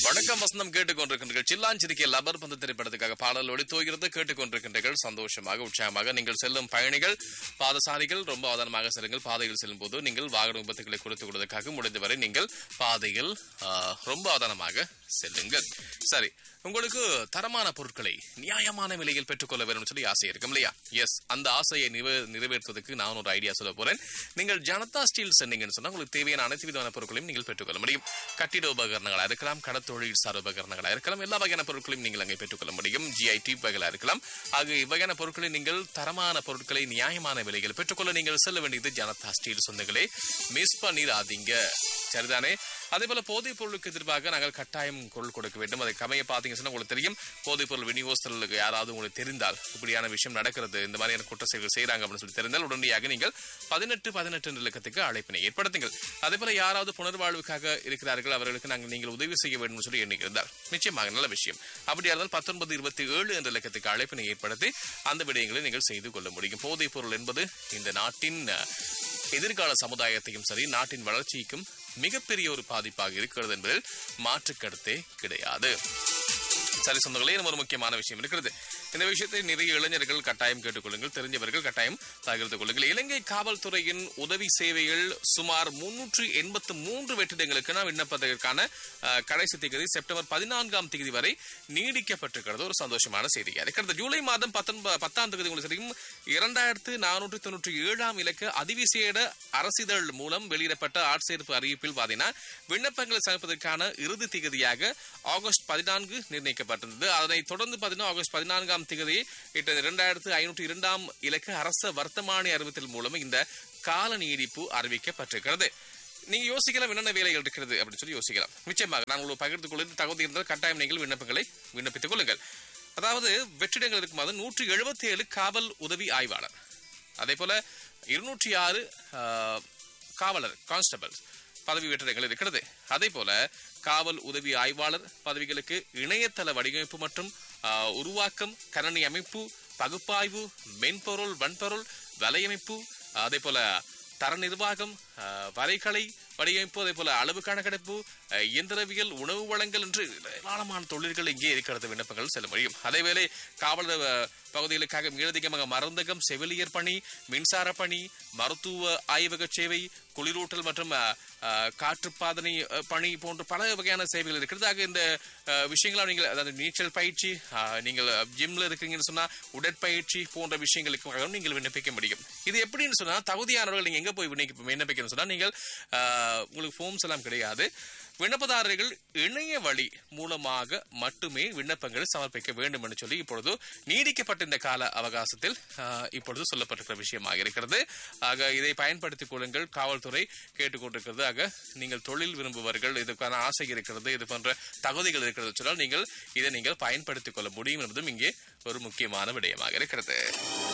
வணக்கம் வசந்தம் கேட்டுக்கொண்டிருக்கின்றீர்கள் சில்லாஞ்சிரிக்கை லபர் பந்து திரைப்படத்துக்காக பாடல் ஒளித்தோகிறது கேட்டுக்கொண்டிருக்கின்றீர்கள் சந்தோஷமாக உற்சாகமாக நீங்கள் செல்லும் பயணிகள் பாதசாரிகள் ரொம்ப அவதானமாக செல்லுங்கள் பாதையில் செல்லும் போது நீங்கள் வாகன விபத்துகளை கொடுத்து கொடுவதற்காக முடிந்தவரை நீங்கள் பாதையில் ஆ, ரொம்ப அவதானமாக செல்லுங்கள் சரி உங்களுக்கு தரமான பொருட்களை நியாயமான விலையில் பெற்றுக்கொள்ள வேண்டும் சொல்லி ஆசை இருக்கும் இல்லையா எஸ் அந்த ஆசையை நிறைவே- நிறைவேற்றுவதற்கு நான் ஒரு ஐடியா சொல்ல போறேன் நீங்கள் ஜனதா ஸ்டீல் சென்னீங்கன்னு சொன்னா உங்களுக்கு தேவையான அனைத்து விதமான பொருட்களையும் நீங்கள் பெற்றுக்கொள்ள முடியும் கட்டிட உபகரணங்களா இருக்கலாம் கடத்தொழில் சார் உபகரணங்களா இருக்கலாம் எல்லா வகையான பொருட்களையும் நீங்கள் அங்கே பெற்றுக்கொள்ள முடியும் ஜிஐடி வகைகளா இருக்கலாம் ஆக இவ்வகையான பொருட்களை நீங்கள் தரமான பொருட்களை நியாயமான விலையில் பெற்றுக்கொள்ள நீங்கள் செல்ல வேண்டியது ஜனதா ஸ்டீல் சொந்தங்களே மிஸ் பண்ணிடாதீங்க சரிதானே அதே போல போதைப் பொருளுக்கு எதிர்ப்பாக நாங்கள் கட்டாயம் குரல் கொடுக்க வேண்டும் அதை கமைய பார்த்தீங்கன்னு சொன்னா உங்களுக்கு தெரியும் போதைப் பொருள் விநியோகஸ்தர்களுக்கு யாராவது உங்களுக்கு தெரிந்தால் இப்படியான விஷயம் நடக்கிறது இந்த மாதிரியான குற்ற செயல்கள் செய்றாங்க அப்படின்னு சொல்லி தெரிந்தால் உடனடியாக நீங்கள் பதினெட்டு பதினெட்டு இலக்கத்துக்கு அழைப்பினை ஏற்படுத்துங்கள் அதே போல யாராவது புனர்வாழ்வுக்காக இருக்கிறார்கள் அவர்களுக்கு நாங்கள் நீங்கள் உதவி செய்ய வேண்டும் சொல்லி எண்ணியிருந்தால் நிச்சயமாக நல்ல விஷயம் அப்படியா இருந்தால் பத்தொன்பது இருபத்தி ஏழு என்ற இலக்கத்துக்கு அழைப்பினை ஏற்படுத்தி அந்த விடயங்களை நீங்கள் செய்து கொள்ள முடியும் போதைப் பொருள் என்பது இந்த நாட்டின் அஹ், எதிர்கால சமுதாயத்தையும் சரி நாட்டின் வளர்ச்சிக்கும் மிகப்பெரிய ஒரு பாதிப்பாக இருக்கிறது என்பதில் மாற்று கருத்தே கிடையாது சரி சொந்தங்களே இன்னும் ஒரு முக்கியமான விஷயம் இருக்கிறது இந்த விஷயத்தை நிறைய இளைஞர்கள் கட்டாயம் கேட்டுக்கொள்ளுங்கள் தெரிஞ்சவர்கள் கட்டாயம் பகிர்ந்து கொள்ளுங்கள் இலங்கை காவல்துறையின் உதவி சேவைகள் சுமார் முன்னூற்று எண்பத்து மூன்று வெற்றிடங்களுக்கு விண்ணப்பதற்கான அஹ், கடைசி தேதி செப்டம்பர் பதினான்காம் தேதி வரை நீடிக்கப்பட்டிருக்கிறது ஒரு சந்தோஷமான செய்தியா இருக்கிறது ஜூலை மாதம் பத்தொன்பது பத்தாம் தேதி உங்களுக்கு தெரியும் இரண்டாயிரத்து நானூற்று தொண்ணூற்றி ஏழாம் இலக்க அதிவிசேட அரசிதழ் மூலம் வெளியிடப்பட்ட ஆட்சேர்ப்பு அறிவிப்பில் பார்த்தீங்கன்னா விண்ணப்பங்களை சமைப்பதற்கான இறுதி திகதியாக ஆகஸ்ட் பதினான்கு நிர்ணயிக்கப்பட்டிருந்தது அதனைத் தொடர்ந்து பார்த்தீங்கன்னா ஆகஸ்ட் பதினான்காம் திகதி இரண்டாயிரத்து ஐநூற்று இரண்டாம் இலக்க அரச வர்த்தமானி அறிவித்தல் மூலம் இந்த கால நீடிப்பு அறிவிக்கப்பட்டிருக்கிறது நீங்க யோசிக்கலாம் என்னென்ன வேலைகள் இருக்கிறது அப்படின்னு சொல்லி யோசிக்கலாம் நிச்சயமாக நான் உங்களுக்கு பகிர்ந்து கொள்வது தகுதி இருந்தால் கட்டாயம் நீங்கள் விண்ணப்பங்களை விண்ணப்பித்துக் கொள்ளுங்கள் அதாவது வெற்றிடங்கள் இருக்கும்போது நூற்றி எழுபத்தி ஏழு காவல் உதவி ஆய்வாளர் அதே போல இருநூற்றி ஆறு காவலர் கான்ஸ்டபிள்ஸ் பதவி வெற்றிடங்கள் இருக்கிறது அதே போல காவல் உதவி ஆய்வாளர் பதவிகளுக்கு இணையதள வடிவமைப்பு மற்றும் ஆ, உருவாக்கம் கணனி அமைப்பு பகுப்பாய்வு மென்பொருள் வன்பொருள் வலையமைப்பு அதே போல தர நிர்வாகம் ஆ, வரைகலை வடிவமைப்பு அதே போல அளவு கணக்கெடுப்பு ஆ, இயந்திரவியல் உணவு வழங்கல் என்று ஏராளமான தொழில்கள் இங்கே இருக்கிறது விண்ணப்பங்கள் செல்ல முடியும் அதேவேளை காவலர் ஆ, பகுதிகளுக்காக மேலதிகமாக மருந்தகம் செவிலியர் பணி மின்சார பணி மருத்துவ ஆய்வக சேவை குளிரூட்டல் மற்றும் ஆ, ஆ, காற்றுப்பாதனை ஆ, பணி போன்ற பல வகையான சேவைகள் இருக்கிறது ஆக இந்த ஆ, விஷயங்களை நீங்கள் அதாவது நீச்சல் பயிற்சி ஆ, நீங்கள் ஜிம்ல இருக்கீங்கன்னு சொன்னா உடற்பயிற்சி போன்ற விஷயங்களுக்கு நீங்கள் விண்ணப்பிக்க முடியும் இது எப்படின்னு சொன்னா தகுதியானவர்கள் நீங்க எங்க போய் விண்ணப்பி- விண்ணப்பிக்கணும்னு சொன்னா நீங்கள் ஆ, உங்களுக்கு ஃபார்ம்ஸ் எல்லாம் கிடையாது விண்ணப்பதாரர்கள் இணைய வழி மூலமாக மட்டுமே விண்ணப்பங்களை சமர்ப்பிக்க வேண்டும் என்று சொல்லி இப்பொழுது நீடிக்கப்பட்ட இந்த கால அவகாசத்தில் ஆஹ், இப்பொழுது சொல்லப்பட்டிருக்கிற விஷயமாக இருக்கிறது ஆக இதை பயன்படுத்திக் கொள்ளுங்கள் காவல்துறை கேட்டுக்கொண்டிருக்கிறது ஆக நீங்கள் தொழில் விரும்புபவர்கள் இதுக்கான ஆசை இருக்கிறது இது போன்ற தகுதிகள் இருக்கிறது சொன்னால் நீங்கள் இதை நீங்கள் பயன்படுத்திக் கொள்ள முடியும் என்பதும் இங்கே ஒரு முக்கியமான விடயமாக இருக்கிறது